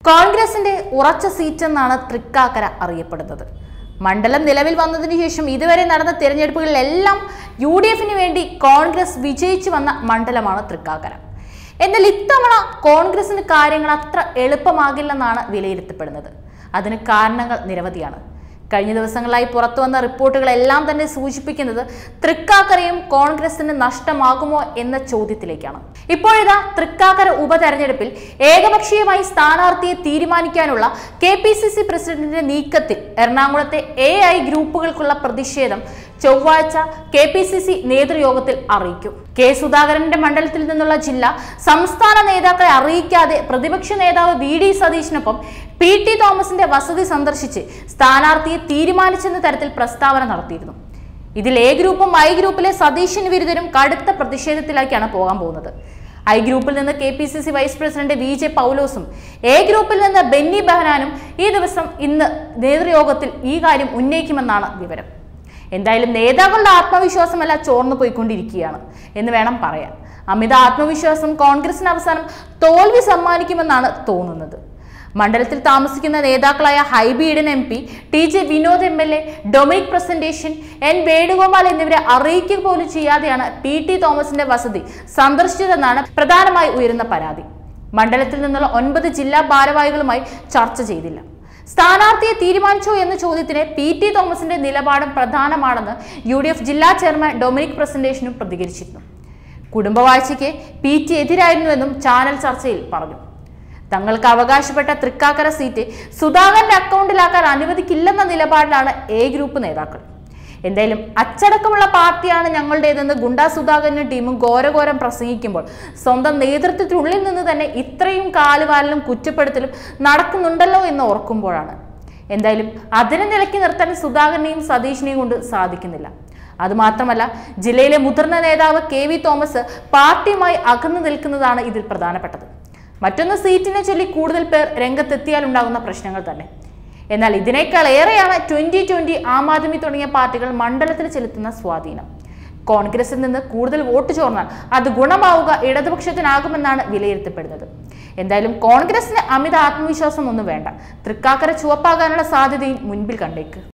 കോൺഗ്രസിന്റെ ഉറച്ച സീറ്റെന്നാണ് തൃക്കാക്കര അറിയപ്പെടുന്നത് മണ്ഡലം നിലവിൽ വന്നതിന് ശേഷം ഇതുവരെ നടന്ന തിരഞ്ഞെടുപ്പുകളിലെല്ലാം യു ഡി എഫിന് വേണ്ടി കോൺഗ്രസ് വിജയിച്ചു വന്ന മണ്ഡലമാണ് തൃക്കാക്കര എന്നാൽ ഇത്തവണ കോൺഗ്രസിന് കാര്യങ്ങൾ അത്ര എളുപ്പമാകില്ലെന്നാണ് വിലയിരുത്തപ്പെടുന്നത് അതിന് കാരണങ്ങൾ നിരവധിയാണ് കഴിഞ്ഞ ദിവസങ്ങളായി പുറത്തു വന്ന റിപ്പോർട്ടുകളെല്ലാം തന്നെ സൂചിപ്പിക്കുന്നത് തൃക്കാക്കരയും കോൺഗ്രസിന് നഷ്ടമാകുമോ എന്ന ചോദ്യത്തിലേക്കാണ് ഇപ്പോഴിതാ തൃക്കാക്കര ഉപതെരഞ്ഞെടുപ്പിൽ ഏകപക്ഷീയമായി സ്ഥാനാർത്ഥിയെ തീരുമാനിക്കാനുള്ള കെ പി സി സി പ്രസിഡന്റിന്റെ നീക്കത്തിൽ എറണാകുളത്തെ എ ഐ ഗ്രൂപ്പുകൾക്കുള്ള പ്രതിഷേധം ചൊവ്വാഴ്ച കെ പി സി സി നേതൃയോഗത്തിൽ അറിയിക്കും കെ സുധാകരന്റെ മണ്ഡലത്തിൽ നിന്നുള്ള ജില്ല സംസ്ഥാന നേതാക്കളെ അറിയിക്കാതെ പ്രതിപക്ഷ നേതാവ് വി ഡി സതീശിനൊപ്പം പി ടി തോമസിന്റെ വസതി സന്ദർശിച്ച് സ്ഥാനാർത്ഥിയെ തീരുമാനിച്ചെന്ന തരത്തിൽ പ്രസ്താവന നടത്തിയിരുന്നു ഇതിൽ എ ഗ്രൂപ്പും ഐ ഗ്രൂപ്പിലെ സതീശൻ വിരുദ്ധരും കടുത്ത പ്രതിഷേധത്തിലേക്കാണ് പോകാൻ പോകുന്നത് ഐ ഗ്രൂപ്പിൽ നിന്ന് K P C C vice president V J പൗലോസും എ ഗ്രൂപ്പിൽ നിന്ന് ബെന്നി ബെഹനാനും ഈ ദിവസം ഇന്ന് നേതൃയോഗത്തിൽ ഈ കാര്യം ഉന്നയിക്കുമെന്നാണ് വിവരം എന്തായാലും നേതാക്കളുടെ ആത്മവിശ്വാസമല്ല ചോർന്നു പോയിക്കൊണ്ടിരിക്കുകയാണ് എന്ന് വേണം പറയാൻ അമിത ആത്മവിശ്വാസം കോൺഗ്രസിന് അവസാനം തോൽവി സമ്മാനിക്കുമെന്നാണ് തോന്നുന്നത് മണ്ഡലത്തിൽ താമസിക്കുന്ന നേതാക്കളായ Hibi Eden M P T J Vinod M L A Dominic Presentation N Venugopal എന്നിവരെ അറിയിക്കുക പോലും ചെയ്യാതെയാണ് പി ടി തോമസിന്റെ വസതി സന്ദർശിച്ചതെന്നാണ് പ്രധാനമായി ഉയരുന്ന പരാതി മണ്ഡലത്തിൽ നിന്നുള്ള ഒൻപത് ജില്ലാ ഭാരവാഹികളുമായി ചർച്ച ചെയ്തില്ല സ്ഥാനാർത്ഥിയെ തീരുമാനിച്ചോ എന്ന ചോദ്യത്തിന് പി ടി തോമസിന്റെ നിലപാടും പ്രധാനമാണെന്ന് യു ഡി എഫ് ജില്ലാ ചെയർമാൻ ഡൊമിനിക് പ്രസന്റേഷനും പ്രതികരിച്ചിരുന്നു കുടുംബവാഴ്ചയ്ക്ക് പി ടി എതിരായിരുന്നുവെന്നും ചാനൽ ചർച്ചയിൽ പറഞ്ഞു തങ്ങൾക്ക് അവകാശപ്പെട്ട തൃക്കാക്കര സീറ്റ് സുധാകരന്റെ അക്കൗണ്ടിലാക്കാൻ അനുവദിക്കില്ലെന്ന നിലപാടിലാണ് എ ഗ്രൂപ്പ് നേതാക്കൾ എന്തായാലും അച്ചടക്കമുള്ള പാർട്ടിയാണ് ഞങ്ങളുടേതെന്ന് ഗുണ്ടാ സുധാകരനും ടീമും ഘോരഘോരം പ്രസംഗിക്കുമ്പോൾ സ്വന്തം നേതൃത്വത്തിനുള്ളിൽ നിന്ന് തന്നെ ഇത്രയും കാലുവാരലും കുറ്റപ്പെടുത്തലും നടക്കുന്നുണ്ടല്ലോ എന്ന് ഓർക്കുമ്പോഴാണ് എന്തായാലും അതിനെ നിലയ്ക്ക് നിർത്താൻ സുധാകരനെയും സതീഷിനെയും കൊണ്ട് സാധിക്കുന്നില്ല അതുമാത്രമല്ല ജില്ലയിലെ മുതിർന്ന നേതാവ് കെ വി തോമസ് പാർട്ടിയുമായി അകന്നു നിൽക്കുന്നതാണ് ഇതിൽ പ്രധാനപ്പെട്ടത് മറ്റൊന്ന് സീറ്റിനെ ചൊല്ലി കൂടുതൽ പേർ രംഗത്തെത്തിയാൽ ഉണ്ടാകുന്ന പ്രശ്നങ്ങൾ തന്നെ എന്നാൽ ഇതിനേക്കാൾ ഏറെയാണ് ട്വന്റി ട്വന്റി ആം ആദ്മി തുടങ്ങിയ പാർട്ടികൾ മണ്ഡലത്തിൽ ചെലുത്തുന്ന സ്വാധീനം കോൺഗ്രസിൽ നിന്ന് കൂടുതൽ വോട്ട് ചോർന്നാൽ അത് ഗുണമാവുക ഇടതുപക്ഷത്തിനാകുമെന്നാണ് വിലയിരുത്തപ്പെടുന്നത് എന്തായാലും കോൺഗ്രസിന് അമിത ആത്മവിശ്വാസം ഒന്നും വേണ്ട തൃക്കാക്കര ചുവപ്പാകാനുള്ള സാധ്യതയും മുൻപിൽ കണ്ടേക്ക്